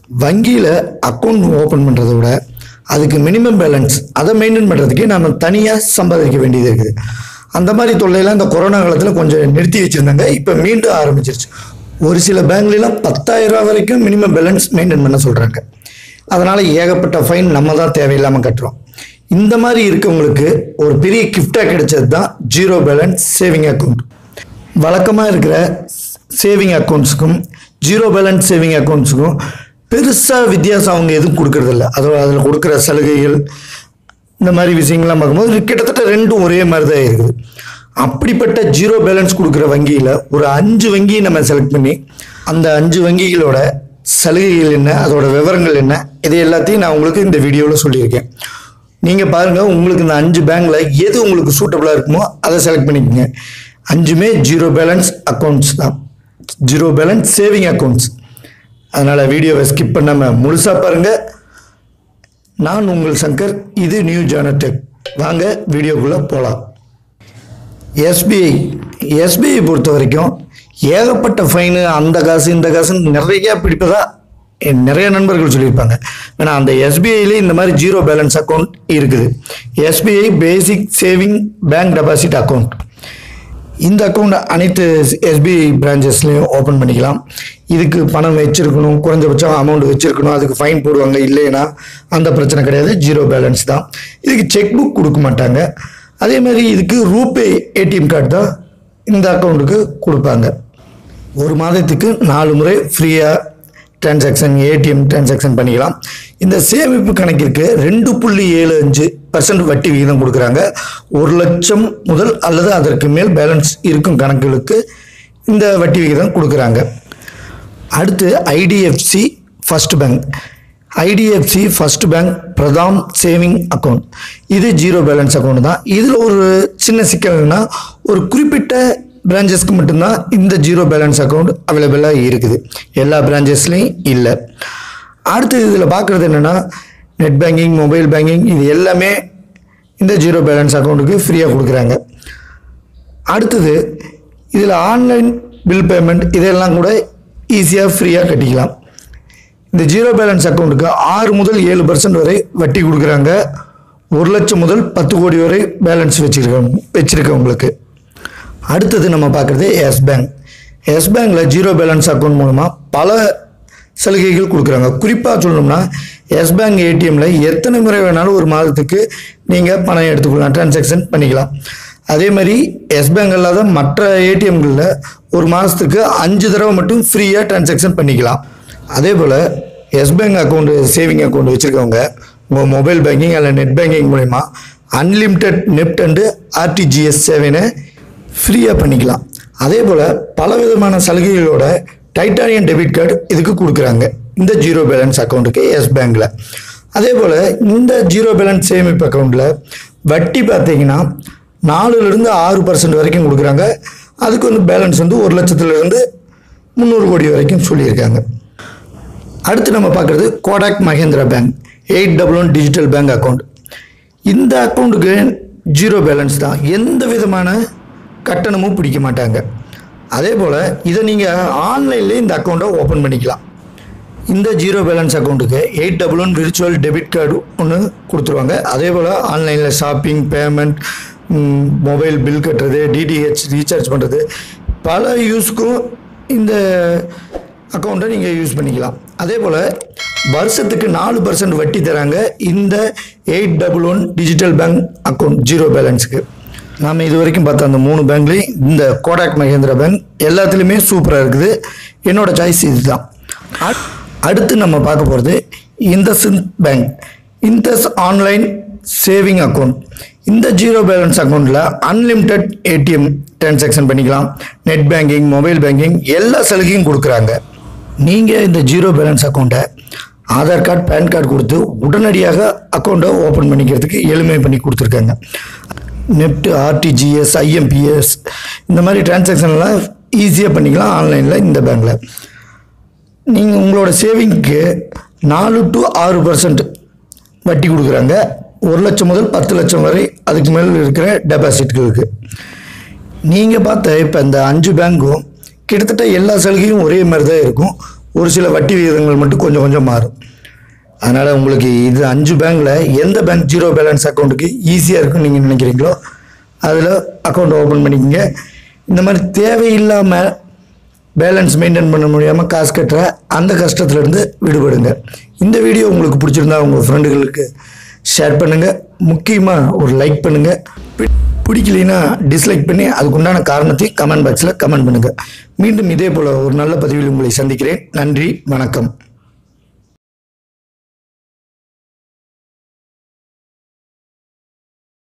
வங்கியில் account open பண்ணுறத விட அதுக்கு மினிமம் பேலன்ஸ் அதை மெயின்டைன் பண்ணுறதுக்கே நம்ம தனியாக சம்பாதிக்க வேண்டியது இருக்குது அந்த மாதிரி தொல்லையெல்லாம் இந்த கொரோனா காலத்தில் கொஞ்சம் நிறுத்தி வச்சுருந்தாங்க இப்போ மீண்டும் ஆரம்பிச்சிருச்சு ஒரு சில பேங்க்லாம் பத்தாயிரம் ரூபா வரைக்கும் மினிமம் பேலன்ஸ் மெயின்டைன் பண்ண சொல்கிறாங்க அதனால் ஏகப்பட்ட ஃபைன் நம்ம தான் தேவையில்லாமல் கட்டுறோம் இந்த மாதிரி இருக்கவங்களுக்கு ஒரு பெரிய கிஃப்டாக கிடைச்சது தான் ஜீரோ பேலன்ஸ் சேவிங் அக்கௌண்ட் வழக்கமாக இருக்கிற சேவிங் அக்கௌண்ட்ஸுக்கும் ஜீரோ பேலன்ஸ் சேவிங் அக்கௌண்ட்ஸுக்கும் பெருசாக வித்தியாசம் அவங்க எதுவும் கொடுக்கறதில்ல அதோட அதில் கொடுக்குற சலுகைகள் இந்த மாதிரி விஷயங்கள்லாம் பார்க்கும்போது கிட்டத்தட்ட ரெண்டும் ஒரே மாதிரி தான் இருக்குது அப்படிப்பட்ட ஜீரோ பேலன்ஸ் கொடுக்குற வங்கியில் ஒரு அஞ்சு வங்கியை நம்ம செலக்ட் பண்ணி அந்த அஞ்சு வங்கிகளோட சலுகைகள் என்ன அதோட விவரங்கள் என்ன இது எல்லாத்தையும் நான் உங்களுக்கு இந்த வீடியோவில் சொல்லியிருக்கேன் நீங்கள் பாருங்கள் உங்களுக்கு இந்த அஞ்சு பேங்க்கில் எது உங்களுக்கு சூட்டபுளாக இருக்குமோ அதை செலக்ட் பண்ணிக்கோங்க அஞ்சுமே ஜீரோ பேலன்ஸ் அக்கௌண்ட்ஸ் தான் ஜீரோ பேலன்ஸ் சேவிங் அக்கௌண்ட்ஸ் அதனால் வீடியோவை ஸ்கிப் பண்ணாமல் முழுசாக பாருங்கள் நான் உங்கள் சங்கர் இது நியூ ஜானடெக் வாங்க வீடியோக்குள்ளே போகலாம் எஸ்பிஐ எஸ்பிஐ பொறுத்த வரைக்கும் ஏகப்பட்ட ஃபைனு அந்த காசு இந்த காசுன்னு நிறைய பிடிப்பதா என் நிறைய நண்பர்கள் சொல்லியிருப்பாங்க ஏன்னா அந்த எஸ்பிஐல இந்த மாதிரி ஜீரோ பேலன்ஸ் அக்கௌண்ட் இருக்குது SBI basic saving bank deposit account இந்த அக்கௌண்ட் அனைத்து எஸ்பிஐ பிரான்ச்சஸ்லையும் ஓப்பன் பண்ணிக்கலாம் இதுக்கு பணம் வச்சிருக்கணும் குறைஞ்சபட்சம் அமௌண்ட் வச்சிருக்கணும் அதுக்கு ஃபைன் போடுவாங்க இல்லைன்னா அந்த பிரச்சனை கிடையாது ஜீரோ பேலன்ஸ் தான் இதுக்கு செக் புக் கொடுக்க மாட்டாங்க அதே மாதிரி இதுக்கு ரூபே ஏடிஎம் கார்டு தான் இந்த அக்கௌண்ட்டுக்கு கொடுப்பாங்க ஒரு மாதத்துக்கு நாலு முறை ஃப்ரீயாக டிரான்சாக்ஷன் ஏடிஎம் டிரான்சாக்ஷன் பண்ணிக்கலாம் இந்த சேமிப்பு கணக்கிற்கு ரெண்டு புள்ளி ஏழு அஞ்சு பர்சன்ட் வட்டி விகிதம் கொடுக்குறாங்க ஒரு லட்சம் முதல் அல்லது அதற்கு மேல் பேலன்ஸ் இருக்கும் கணக்குகளுக்கு இந்த வட்டி விகிதம் கொடுக்குறாங்க அடுத்து IDFC first bank IDFC first bank Pradhan saving account இது ஜீரோ பேலன்ஸ் அக்கௌண்ட் தான் இதில் ஒரு சின்ன சிக்கல்னா ஒரு குறிப்பிட்ட பிரான்ச்சஸ்க்கு மட்டும்தான் இந்த ஜீரோ பேலன்ஸ் அக்கௌண்ட் அவைலபிளாக இருக்குது எல்லா பிரான்ச்சஸ்லையும் இல்லை அடுத்து இதில் பார்க்குறது என்னென்னா நெட் பேங்கிங் மொபைல் பேங்கிங் இது எல்லாமே இந்த ஜீரோ பேலன்ஸ் அக்கௌண்ட்டுக்கு ஃப்ரீயாக கொடுக்குறாங்க அடுத்தது இதில் ஆன்லைன் பில் பேமெண்ட் இதெல்லாம் கூட ஈஸியாக ஃப்ரீயாக கட்டிக்கலாம் இந்த ஜீரோ பேலன்ஸ் அக்கௌண்ட்டுக்கு ஆறு முதல் ஏழு பர்சன்ட் வரை வட்டி கொடுக்குறாங்க ஒரு லட்சம் முதல் பத்து கோடி வரை பேலன்ஸ் வச்சிருக்கவங்க வச்சிருக்கவங்களுக்கு அடுத்தது நம்ம பார்க்குறது எஸ் பேங்க் எஸ் பேங்க்கில் ஜீரோ பேலன்ஸ் அக்கௌண்ட் மூலமாக பல சலுகைகள் கொடுக்குறாங்க குறிப்பாக சொல்லணும்னா எஸ் பேங்க் ஏடிஎம்மில் எத்தனை முறை வேணாலும் ஒரு மாதத்துக்கு நீங்கள் பணம் எடுத்துக்கலாம் டிரான்சாக்ஷன் பண்ணிக்கலாம் அதே மாதிரி எஸ் பேங்க் அல்லாத மற்ற ஏடிஎம்களில் ஒரு மாதத்துக்கு அஞ்சு தடவை மட்டும் ஃப்ரீயாக டிரான்சாக்ஷன் பண்ணிக்கலாம் அதே போல் Yes Bank account saving account வச்சுருக்கவங்க உங்கள் மொபைல் பேங்கிங் அல்ல நெட் பேங்கிங் மூலிமா அன்லிமிட்டெட் நெட் அண்டு ஆர்டிஜிஎஸ் சேவைனை ஃப்ரீயாக பண்ணிக்கலாம் அதே போல் பல விதமான சலுகைகளோட டைட்டானியம் டெபிட் கார்டு இதுக்கு கொடுக்குறாங்க இந்த ஜீரோ பேலன்ஸ் அக்கௌண்ட்டுக்கு எஸ் பேங்க்கில் அதே போல் இந்த ஜீரோ பேலன்ஸ் சேமிப்பு அக்கௌண்ட்டில் வட்டி பார்த்தீங்கன்னா நாலுலேருந்து ஆறு பர்சன்ட் வரைக்கும் கொடுக்குறாங்க அதுக்கு வந்து பேலன்ஸ் வந்து ஒரு லட்சத்துலேருந்து முந்நூறு கோடி வரைக்கும் சொல்லியிருக்காங்க அடுத்து நம்ம பார்க்குறது Kotak Mahindra bank eight double one digital bank account இந்த அக்கௌண்ட்டுக்கு ஜீரோ பேலன்ஸ் தான் எந்த விதமான கட்டணமும் பிடிக்க மாட்டாங்க அதே போல் இதை நீங்கள் ஆன்லைன்லேயே இந்த அக்கௌண்ட்டை ஓப்பன் பண்ணிக்கலாம் இந்த ஜீரோ பேலன்ஸ் அக்கௌண்ட்டுக்கு eight double one virtual debit card ஒன்று கொடுத்துருவாங்க அதே போல் ஆன்லைனில் ஷாப்பிங் பேமெண்ட் மொபைல் பில் கட்டுறது டிடிஹெச் ரீசார்ஜ் பண்ணுறது பல யூஸ்க்கும் இந்த அக்கௌண்ட்டை நீங்கள் யூஸ் பண்ணிக்கலாம் அதே போல் வருஷத்துக்கு நாலு பர்சன்ட் வட்டி தராங்க இந்த eight double one digital bank account zero பேலன்ஸுக்கு நாம் இது வரைக்கும் பார்த்த அந்த மூணு பேங்க்லேயும் இந்த கோடாக் மகேந்திரா பேங்க் எல்லாத்துலேயுமே சூப்பராக இருக்குது என்னோட சாய்ஸ் இதுதான் அ- அடுத்து நம்ம பார்க்க போகிறது IndusInd bank Indus online saving account இந்த ஜீரோ பேலன்ஸ் அக்கௌண்ட்டில் அன்லிமிட்டெட் ஏடிஎம் டிரான்சாக்ஷன் பண்ணிக்கலாம் நெட் பேங்கிங் மொபைல் பேங்கிங் எல்லா சலுகையும் கொடுக்குறாங்க நீங்கள் இந்த ஜீரோ பேலன்ஸ் அக்கௌண்ட்டை ஆதார் கார்டு பேன் கார்டு கொடுத்து உடனடியாக அக்கௌண்ட்டை ஓப்பன் பண்ணிக்கிறதுக்கு எளிமை பண்ணி கொடுத்துருக்காங்க நெஃப்ட் ஆர்டிஜிஎஸ் ஐஎம்பிஎஸ் இந்த மாதிரி டிரான்சாக்ஷன்லாம் ஈஸியாக பண்ணிக்கலாம் ஆன்லைனில் இந்த பேங்க்கில் நீங்கள் உங்களோட சேவிங்க்கு நாலு டு ஆறு பர்சன்ட் வட்டி கொடுக்குறாங்க ஒரு லட்சம் முதல் பத்து லட்சம் வரை அதுக்கு மேல் இருக்கிற டெபாசிட்களுக்கு நீங்கள் பார்த்த இப்போ இந்த அஞ்சு பேங்க்கும் கிட்டத்தட்ட எல்லா சலுகையும் ஒரே மாதிரி தான் இருக்கும் ஒரு சில வட்டி விகிதங்கள் மட்டும் கொஞ்சம் கொஞ்சம் மாறும் அதனால் உங்களுக்கு இது அஞ்சு பேங்க்கில் எந்த பேங்க் ஜீரோ பேலன்ஸ் அக்கௌண்ட்டுக்கு ஈஸியாக இருக்குன்னு நீங்கள் நினைக்கிறீங்களோ அதில் அக்கௌண்ட் ஓப்பன் பண்ணிக்கங்க இந்த மாதிரி தேவையில்லாமல் பேலன்ஸ் மெயின்டைன் பண்ண முடியாமல் காசு கட்டுற அந்த கஷ்டத்துலேருந்து விடுபடுங்க இந்த வீடியோ உங்களுக்கு பிடிச்சிருந்தா உங்கள் ஃப்ரெண்டுகளுக்கு ஷேர் பண்ணுங்கள் முக்கியமாக ஒரு லைக் பண்ணுங்கள் பி- பிடிக்கலைன்னா டிஸ்லைக் பண்ணி அதுக்குண்டான காரணத்தையும் கமெண்ட் பாக்ஸில் கமெண்ட் பண்ணுங்கள் மீண்டும் இதே போல் ஒரு நல்ல பதிவில் உங்களை சந்திக்கிறேன் நன்றி வணக்கம்